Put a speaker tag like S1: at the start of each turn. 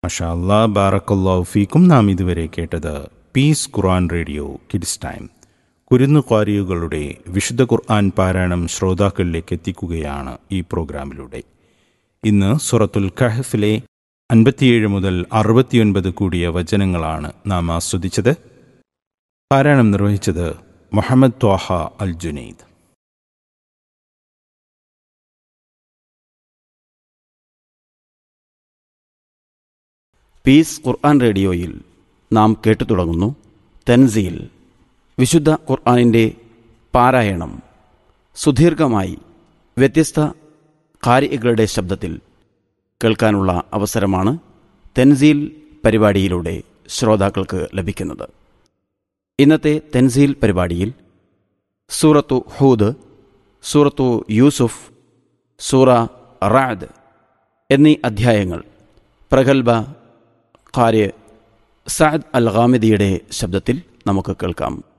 S1: മഷാ അല്ലാ ബാറക്കല്ലാഹു ഫീക്കും നാം ഇതുവരെ കേട്ടത് peace Quran radio kids time കുരുന്നു ഖാരിയുകളുടെ വിശുദ്ധ ഖുർആൻ പാരായണം ശ്രോതാക്കളിലേക്ക് എത്തിക്കുകയാണ് ഈ പ്രോഗ്രാമിലൂടെ ഇന്ന് സുറത്തുൽ കഹഫിലെ അൻപത്തിയേഴ് മുതൽ അറുപത്തിയൊൻപത് കൂടിയ വചനങ്ങളാണ് നാം ആസ്വദിച്ചത് പാരായണം നിർവഹിച്ചത് മുഹമ്മദ് ത്വാഹ അൽ ജുനൈദ്
S2: പീസ് ഖുർആൻ റേഡിയോയിൽ നാം കേട്ടു തുടങ്ങുന്നു തൻസീൽ വിശുദ്ധ ഖുർആനിൻ്റെ പാരായണം സുദീർഘമായി വ്യത്യസ്ത കാരികളുടെ ശബ്ദത്തിൽ കേൾക്കാനുള്ള അവസരമാണ് തെൻസീൽ പരിപാടിയിലൂടെ ശ്രോതാക്കൾക്ക് ലഭിക്കുന്നത് ഇന്നത്തെ തെൻസീൽ പരിപാടിയിൽ സൂറത്തു ഹൂദ് സൂറത്തു യൂസുഫ് സൂറ റാദ് എന്നീ അധ്യായങ്ങൾ പ്രഗത്ഭ ഖാര്യ സഅദ് അൽ ഖാമിദിയുടെ ശബ്ദത്തിൽ നമുക്ക് കേൾക്കാം